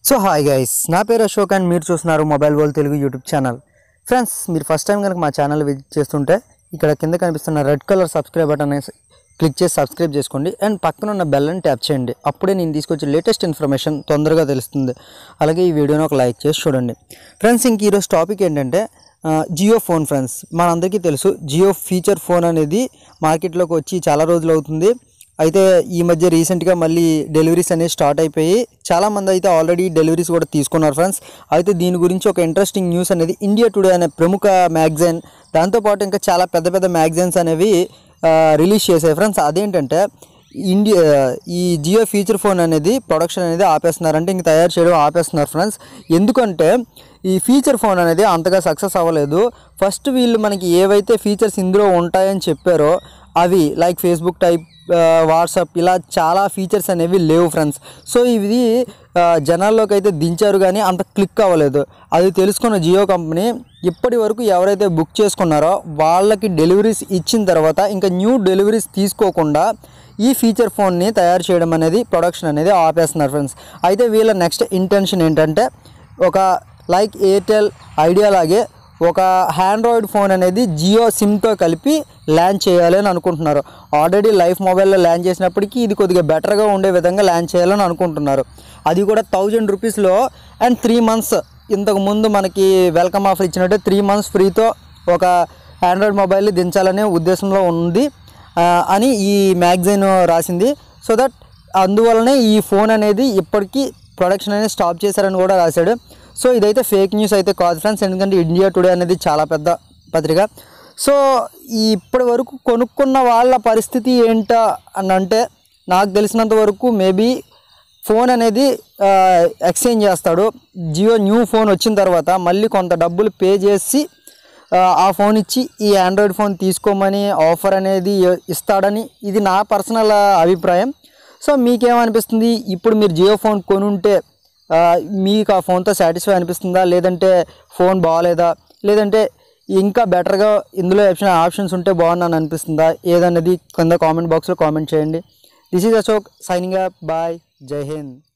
so hi guys నా పేరు Ashok and మీరు చూస్తున్నారు mobile world Telugu YouTube channel friends మీరు ఫస్ట్ టైం కనుక మా ఛానల్ విజిట్ చేస్తుంటే ఇక్కడ కింద కనిపిస్తున్న రెడ్ కలర్ సబ్స్క్రైబ్ బటన్ అనేసి క్లిక్ చేసి సబ్స్క్రైబ్ చేసుకోండి అండ్ పక్కన ఉన్న బెల్ అని ట్యాప్ చేయండి అప్పుడే నేను తీసుకొచ్చే లేటెస్ట్ ఇన్ఫర్మేషన్ తొందరగా తెలుస్తుంది అలాగే ఈ వీడియోని ఒక లైక్ చేసి చూడండి ఫ్రెండ్స్ ఇంక ఈరోజు టాపిక్ ఏంటంటే ఆ, జియో ఫోన్ ఫ్రెండ్స్ మనందరికీ తెలుసు జియో ఫీచర్ ఫోన్ అనేది మార్కెట్లోకి వచ్చి చాలా రోజులు అవుతుంది అయితే ఈ మధ్య రీసెంట్గా మళ్ళీ డెలివరీస్ అనేవి స్టార్ట్ అయిపోయి చాలామంది అయితే ఆల్రెడీ డెలివరీస్ కూడా తీసుకున్నారు ఫ్రెండ్స్ అయితే దీని గురించి ఒక ఇంట్రెస్టింగ్ న్యూస్ అనేది ఇండియా టుడే అనే ప్రముఖ మ్యాగజైన్ దాంతోపాటు ఇంకా చాలా పెద్ద పెద్ద మ్యాగజైన్స్ అనేవి రిలీజ్ చేశాయి ఫ్రెండ్స్ అదేంటంటే ఇండియా ఈ జియో ఫీచర్ ఫోన్ అనేది ప్రొడక్షన్ అనేది ఆపేస్తున్నారు అంటే ఇంక తయారు చేయడం ఆపేస్తున్నారు ఫ్రెండ్స్ ఎందుకంటే ఈ ఫీచర్ ఫోన్ అనేది అంతగా సక్సెస్ అవ్వలేదు ఫస్ట్ వీళ్ళు మనకి ఏవైతే ఫీచర్స్ ఇందులో ఉంటాయని చెప్పారో అవి లైక్ ఫేస్బుక్ టైప్ వాట్సాప్ ఇలా చాలా ఫీచర్స్ అనేవి లేవు ఫ్రెండ్స్ సో ఇవి ఆ, జనాల్లోకి అయితే దించారు కానీ అంత క్లిక్ అవ్వలేదు అది తెలుసుకున్న జియో కంపెనీ ఇప్పటి వరకు ఎవరైతే బుక్ చేసుకున్నారో వాళ్ళకి డెలివరీస్ ఇచ్చిన తర్వాత ఇంకా న్యూ డెలివరీస్ తీసుకోకుండా ఈ ఫీచర్ ఫోన్ని తయారు చేయడం అనేది ప్రొడక్షన్ అనేది ఆపేస్తున్నారు ఫ్రెండ్స్ అయితే వీళ్ళ నెక్స్ట్ ఇంటెన్షన్ ఏంటంటే ఒక లైక్ ఎయిర్టెల్ ఐడియా లాగే ఒక ఆండ్రాయిడ్ ఫోన్ అనేది జియో సిమ్తో కలిపి ల్యాండ్ చేయాలి అని అనుకుంటున్నారు ఆల్రెడీ లైఫ్ మొబైల్లో ల్యాండ్ చేసినప్పటికీ ఇది కొద్దిగా బెటర్గా ఉండే విధంగా ల్యాండ్ చేయాలని అనుకుంటున్నారు అది కూడా థౌజండ్ రూపీస్లో అండ్ త్రీ మంత్స్ ఇంతకు ముందు మనకి వెల్కమ్ ఆఫర్ ఇచ్చినట్టే త్రీ మంత్స్ ఫ్రీతో ఒక ఆండ్రాయిడ్ మొబైల్ని దించాలనే ఉద్దేశంలో ఉంది ఆ, అని ఈ మ్యాగజైన్ రాసింది సో దట్ అందువలనే ఈ ఫోన్ అనేది ఇప్పటికీ ప్రొడక్షన్ అనేది స్టాప్ చేశారని కూడా రాశాడు సో ఇదైతే ఫేక్ న్యూస్ అయితే కాదు ఫ్రెండ్స్ ఎందుకంటే ఇండియా టుడే అనేది చాలా పెద్ద పత్రిక సో ఈ ఇప్పటి వరకు కొనుక్కున్న వాళ్ళ పరిస్థితి ఏంటా అని అంటే నాకు తెలిసినంత వరకు మేబీ ఫోన్ అనేది ఆ, ఎక్స్చేంజ్ చేస్తాడు జియో న్యూ ఫోన్ వచ్చిన తర్వాత మళ్ళీ కొంత డబ్బులు పే చేసి ఆ, ఆ ఫోన్ ఇచ్చి ఈ ఆండ్రాయిడ్ ఫోన్ తీసుకోమని ఆఫర్ అనేది ఇస్తాడని ఇది నా పర్సనల్ అభిప్రాయం సో మీకేమనిపిస్తుంది ఇప్పుడు మీరు జియో ఫోన్ కొనుంటే ఆ, మీకు ఆ ఫోన్తో సాటిస్ఫై అనిపిస్తుందా లేదంటే ఫోన్ బాగాలేదా లేదంటే ఇంకా బెటర్గా ఇందులో ఆప్షన్ ఆప్షన్స్ ఉంటే బాగున్నాను అనిపిస్తుందా ఏదన్నది కింద కామెంట్ బాక్స్లో కామెంట్ చేయండి this is Ashok signing up bye Jai Hind